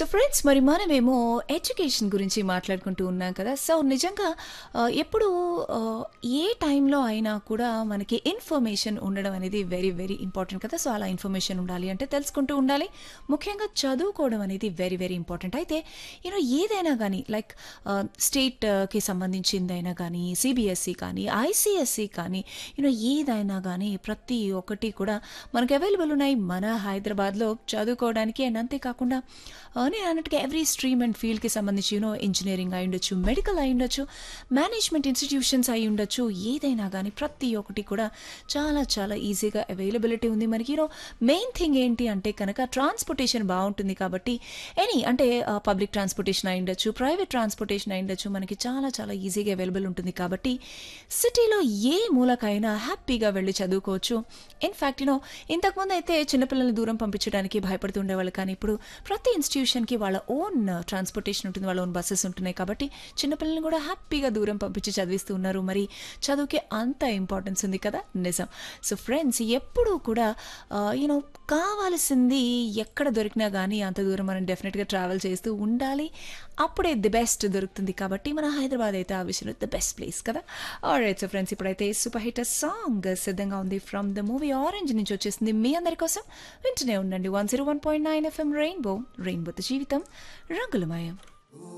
so friends మరి మనమేమో education గురించి మాట్లాడుకుంటూ ఉన్నాం కదా సో నిజంగా ఆ, ఎప్పుడు ఆ, ఏ టైంలో అయినా కూడా మనకి ఇన్ఫర్మేషన్ ఉండడం అనేది వెరీ వెరీ ఇంపార్టెంట్ కదా సో అలా ఇన్ఫర్మేషన్ ఉండాలి అంటే తెలుసుకుంటూ ఉండాలి ముఖ్యంగా చదువుకోవడం అనేది వెరీ వెరీ ఇంపార్టెంట్ అయితే యూనో ఏదైనా కానీ లైక్ స్టేట్కి సంబంధించిందైనా కానీ సిబిఎస్ఈ కానీ ఐసిఎస్సి కానీ యూనో ఏదైనా కానీ ప్రతి ఒక్కటి కూడా మనకు అవైలబుల్ ఉన్నాయి మన హైదరాబాద్లో చదువుకోవడానికి అండ్ అంతేకాకుండా ఆ, నేను అన్నట్టుగా ఎవ్రీ స్ట్రీమ్ అండ్ ఫీల్డ్కి సంబంధించి యూనో ఇంజనీరింగ్ అయి ఉండొచ్చు మెడికల్ అయి ఉండొచ్చు మేనేజ్మెంట్ ఇన్స్టిట్యూషన్స్ అయి ఉండొచ్చు ఏదైనా కానీ ప్రతి ఒక్కటి కూడా చాలా చాలా ఈజీగా అవైలబిలిటీ ఉంది మనకి యూనో మెయిన్ థింగ్ ఏంటి అంటే కనుక ట్రాన్స్పోర్టేషన్ బాగుంటుంది కాబట్టి ఎనీ అంటే పబ్లిక్ ట్రాన్స్పోర్టేషన్ అయి ఉండొచ్చు ప్రైవేట్ ట్రాన్స్పోర్టేషన్ అయి ఉండొచ్చు మనకి చాలా చాలా ఈజీగా అవైలబుల్ ఉంటుంది కాబట్టి సిటీలో ఏ మూలకైనా హ్యాపీగా వెళ్ళి చదువుకోవచ్చు ఇన్ఫ్యాక్ట్ యూనో ఇంతకుముందు అయితే చిన్నపిల్లల్ని దూరం పంపించడానికి భయపడుతూ ఉండేవాళ్ళు కానీ ఇప్పుడు ప్రతి ఇన్స్టిట్యూషన్కి వాళ్ళ ఓన్ ట్రాన్స్పోర్టేషన్ ఉంటుంది వాళ్ళ ఓన్ బస్సెస్ ఉంటున్నాయి కాబట్టి చిన్నపిల్లల్ని కూడా హ్యాపీగా దూరం పంపించి చదివిస్తూ ఉన్నారు మరి చదువుకి అంత ఇంపార్టెన్స్ ఉంది కదా నిజం సో ఫ్రెండ్స్ ఎప్పుడూ కూడా యూనో కావాల్సింది ఎక్కడ దొరికినా కానీ అంత దూరం మనం డెఫినెట్గా ట్రావెల్ చేస్తూ ఉండాలి అప్పుడే ది బెస్ట్ దొరుకుతుంది కాబట్టి మన హైదరాబాద్ అయితే ఆ విషయంలో ద బెస్ట్ ప్లేస్ కదా ఆల్రైట్ సో ఫ్రెండ్స్ ఇప్పుడైతే సూపర్ హిట్ సాంగ్ సిద్ధంగా ఉంది ఫ్రమ్ ద మూవీ ఆరెంజ్ నుంచి వచ్చేసింది మీ అందరి కోసం వింటూనే ఉండండి one zero one point nine FM rainbow రెయిన్బోతో జీవితం రంగులమయం